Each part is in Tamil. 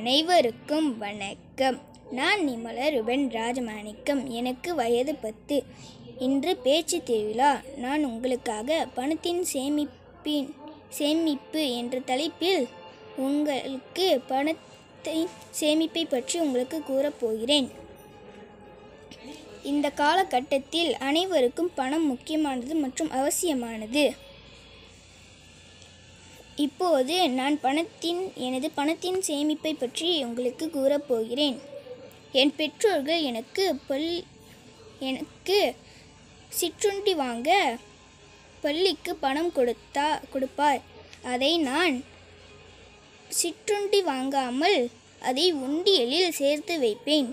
அனைவருக்கும் வணக்கம் நான் நிமல ருபன் ராஜமாணிக்கம் எனக்கு வயது பத்து இன்று பேச்சு திருவிழா நான் உங்களுக்காக பணத்தின் சேமிப்பின் சேமிப்பு என்ற தலைப்பில் உங்களுக்கு பணத்தின் சேமிப்பை பற்றி உங்களுக்கு கூறப்போகிறேன் இந்த காலகட்டத்தில் அனைவருக்கும் பணம் முக்கியமானது மற்றும் அவசியமானது இப்போது நான் பணத்தின் எனது பணத்தின் சேமிப்பை பற்றி உங்களுக்கு கூறப்போகிறேன் என் பெற்றோர்கள் எனக்கு பல் எனக்கு சிற்றுண்டி வாங்க பள்ளிக்கு பணம் கொடுத்தா கொடுப்பார் அதை நான் சிற்றுண்டி வாங்காமல் அதை உண்டியலில் சேர்த்து வைப்பேன்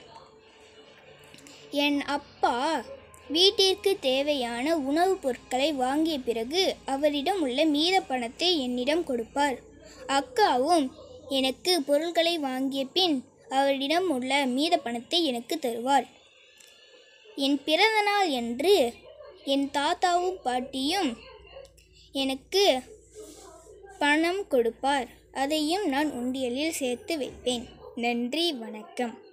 என் அப்பா வீட்டிற்கு தேவையான உணவுப் பொருட்களை வாங்கிய பிறகு அவரிடம் உள்ள மீத பணத்தை என்னிடம் கொடுப்பார் அக்காவும் எனக்கு பொருட்களை வாங்கிய பின் அவரிடம் உள்ள மீத பணத்தை எனக்கு தருவார் என் பிறந்தநாள் என்று என் தாத்தாவும் பாட்டியும் எனக்கு பணம் கொடுப்பார் அதையும் நான் உண்டியலில் சேர்த்து வைப்பேன் நன்றி வணக்கம்